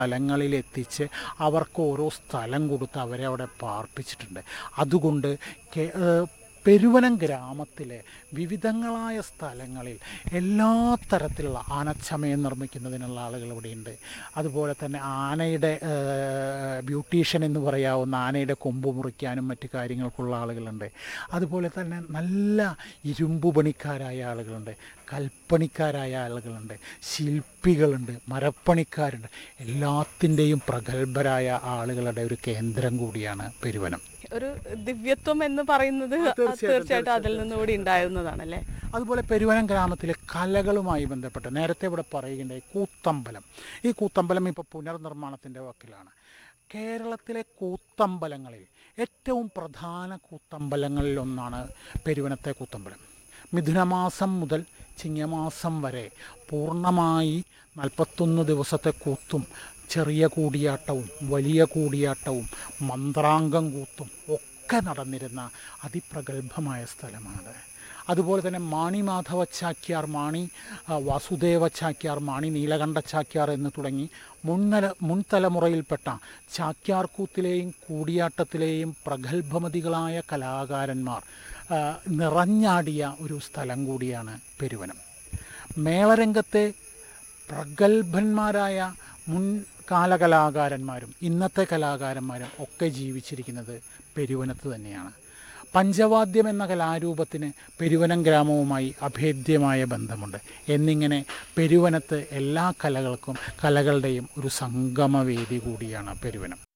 സ്ഥലങ്ങളിലെത്തിച്ച് അവർക്ക് ഓരോ സ്ഥലം കൊടുത്ത് അവരെ അവിടെ പാർപ്പിച്ചിട്ടുണ്ട് അതുകൊണ്ട് കേ ഏഹ് പെരുവനം ഗ്രാമത്തിലെ വിവിധങ്ങളായ സ്ഥലങ്ങളിൽ എല്ലാ തരത്തിലുള്ള ആനച്ചമയം നിർമ്മിക്കുന്നതിനുള്ള ആളുകൾ ഇവിടെയുണ്ട് അതുപോലെ തന്നെ ആനയുടെ ഏഹ്, ബ്യൂട്ടീഷ്യൻ എന്ന് പറയാവുന്ന ആനയുടെ കൊമ്പ് മുറിക്കാനും മറ്റു കാര്യങ്ങൾക്കുള്ള ആളുകളുണ്ട് അതുപോലെ തന്നെ നല്ല ഇരുമ്പ് പണിക്കാരായ ആളുകളുണ്ട് കൽപ്പണിക്കാരായ ആളുകളുണ്ട് ശില്പികളുണ്ട് മരപ്പണിക്കാരുണ്ട് എല്ലാത്തിൻ്റെയും പ്രഗത്ഭരായ ആളുകളുടെ ഒരു കേന്ദ്രം കൂടിയാണ് പെരുവനം ഒരു ദിവ്യത്വം എന്ന് പറയുന്നത് തീർച്ചയായിട്ടും അതിൽ നിന്നുകൂടി ഉണ്ടായിരുന്നതാണല്ലേ അതുപോലെ പെരുവനം ഗ്രാമത്തിലെ കലകളുമായി ബന്ധപ്പെട്ട് നേരത്തെ ഇവിടെ പറയുകയുണ്ടായി കൂത്തമ്പലം ഈ കൂത്തമ്പലം ഇപ്പോൾ പുനർനിർമ്മാണത്തിൻ്റെ വക്കിലാണ് കേരളത്തിലെ കൂത്തമ്പലങ്ങളിൽ ഏറ്റവും പ്രധാന കൂത്തമ്പലങ്ങളിൽ ഒന്നാണ് പെരുവനത്തെ കൂത്തമ്പലം മിഥുനമാസം മുതൽ ചിങ്ങമാസം വരെ പൂർണ്ണമായി നാൽപ്പത്തൊന്ന് ദിവസത്തെ കൂത്തും ചെറിയ കൂടിയാട്ടവും വലിയ കൂടിയാട്ടവും മന്ത്രാംഗം കൂത്തും ഒക്കെ നടന്നിരുന്ന അതിപ്രഗത്ഭമായ സ്ഥലമാണ് അതുപോലെ തന്നെ മാണി മാധവ ചാക്യാർ മാണി ആ, വാസുദേവ ചാക്യാർ മാണി നീലകണ്ഠ ചാക്യാർ എന്ന് തുടങ്ങി മുൻനില മുൻ തലമുറയിൽപ്പെട്ട ചാക്യാർ കൂത്തിലെയും കൂടിയാട്ടത്തിലെയും പ്രഗത്ഭമതികളായ കലാകാരന്മാർ ആ, നിറഞ്ഞാടിയ ഒരു സ്ഥലം കൂടിയാണ് പെരുവനം മേളരംഗത്തെ പ്രഗത്ഭന്മാരായ മുൻകാല കലാകാരന്മാരും ഇന്നത്തെ കലാകാരന്മാരും ഒക്കെ ജീവിച്ചിരിക്കുന്നത് പെരുവനത്ത് തന്നെയാണ് പഞ്ചവാദ്യം എന്ന കലാരൂപത്തിന് പെരുവനം ഗ്രാമവുമായി അഭേദ്യമായ ബന്ധമുണ്ട് എന്നിങ്ങനെ പെരുവനത്ത് എല്ലാ കലകൾക്കും കലകളുടെയും ഒരു സംഗമവേദി കൂടിയാണ് പെരുവനം